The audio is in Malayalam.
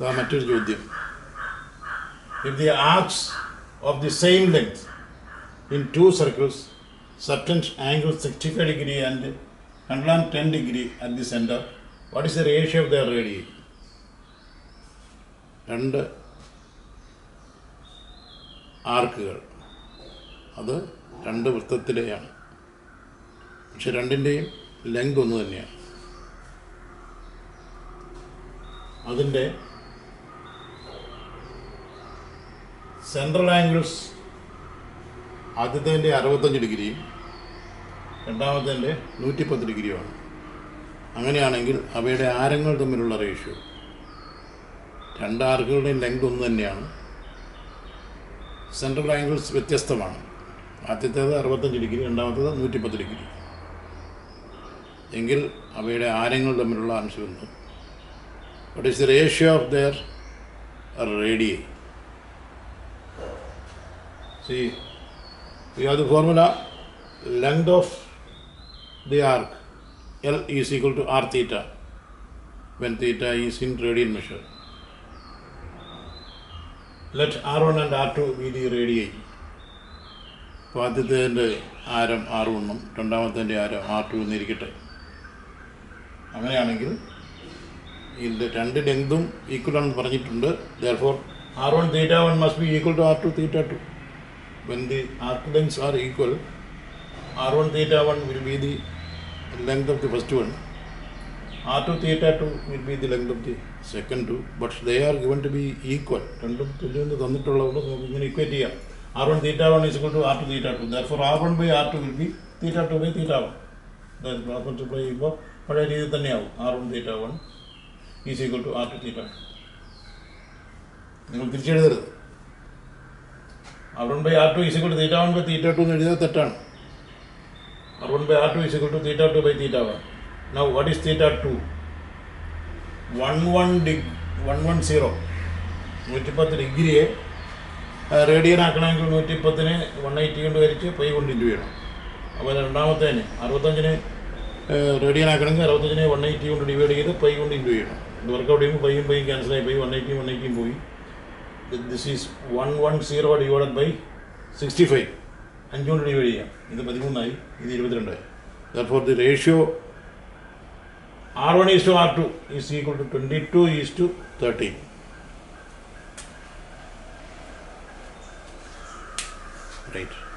ഇതാ മറ്റൊരു ചോദ്യം if the arcs of the same length in two circles subtend angle sixty five degree and hundred and ten degree at the centre what is the ratio of the radii രണ്ട് ആർക്കുകൾ അത് രണ്ട് വൃത്തത്തിലെയാണ് പക്ഷെ രണ്ടിൻ്റെയും ലെങ്ത് ഒന്ന് തന്നെയാണ് അതിൻ്റെ സെൻട്രൽ ആംഗിൾസ് ആദ്യത്തേൻ്റെ അറുപത്തഞ്ച് ഡിഗ്രിയും രണ്ടാമത്തേൻ്റെ നൂറ്റിപ്പത്ത് ഡിഗ്രിയുമാണ് അങ്ങനെയാണെങ്കിൽ അവയുടെ ആരങ്ങൾ തമ്മിലുള്ള റേഷ്യോ രണ്ട് ആർക്കുകളുടെയും ലെങ്ത് ഒന്ന് തന്നെയാണ് സെൻട്രൽ ആംഗിൾസ് വ്യത്യസ്തമാണ് ആദ്യത്തേത് അറുപത്തഞ്ച് ഡിഗ്രി രണ്ടാമത്തേത് നൂറ്റിപ്പത്ത് ഡിഗ്രി എങ്കിൽ അവയുടെ ആരങ്ങൾ തമ്മിലുള്ള അംശബന്ധം What is the ratio of their radii? See, we have the formula length of the arc L is equal to r theta when theta is in radian measure. Let r1 and r2 be the radii. അപ്പോൾ ആദ്യത്തേതിൻ്റെ ആരം ആർ വണ്ണും രണ്ടാമത്തേൻ്റെ ആരം ആർ ടു എന്നിരിക്കട്ടെ അങ്ങനെയാണെങ്കിൽ ഇതിൻ്റെ രണ്ട് ലെങ്തും ഈക്വൽ ആണെന്ന് പറഞ്ഞിട്ടുണ്ട് therefore r one theta one must be equal to R two theta two when the arc lengths are equal r one theta one will be the length of the first one r two theta two will be the length of the second two but they are given to be equal രണ്ടും തുല്യം തന്നിട്ടുള്ളതുകൊണ്ട് നമുക്ക് ഇങ്ങനെ ഇക്വേറ്റ് ചെയ്യാം r one theta one is equal to R two theta two therefore r one by r two will be theta two by theta one multiply ചെയ്യുമ്പോൾ പഴയ രീതിയിൽ തന്നെയാവും r one theta one is equal to R two theta നിങ്ങൾ തിരിച്ചെഴുതരുത് r one by r two is equal to theta one by theta two എന്ന് എഴുതിയത് തെറ്റാണ് r one by r two is equal to theta two by theta one now what is theta two one one ഡിഗ് വൺ വൺ സീറോ നൂറ്റിപ്പത്ത് ഡിഗ്രിയെ റേഡിയൻ ആക്കണമെങ്കിൽ നൂറ്റിപ്പത്തിന് വൺ എയ്റ്റി കൊണ്ട് വരിച്ച് പൈ കൊണ്ട് ഇൻറ്റു ചെയ്യണം അപ്പോൾ രണ്ടാമത്തേന് അറുപത്തഞ്ചിന് റേഡിയൻ ആക്കണമെങ്കിൽ അറുപത്തഞ്ചിനെ വൺ എയ്റ്റി കൊണ്ട് ഡിവൈഡ് ചെയ്ത് പൈ കൊണ്ട് ഇൻറ്റു ചെയ്യണം ഇത് വർക്കൗട്ട് ചെയ്യുമ്പോൾ പൈയും പൈയും ക്യാൻസലായി പോയി വൺ എയ്റ്റിയും വൺ എയ്റ്റിയും പോയി this is one one zero divided by sixty five അഞ്ച് കൊണ്ട് ഡിവൈഡ് ചെയ്യാം ഇത് പതിമൂന്നായി ഇത് ഇരുപത്തിരണ്ടായി therefore the ratio R one is to R two is equal to twenty two is to thirteen right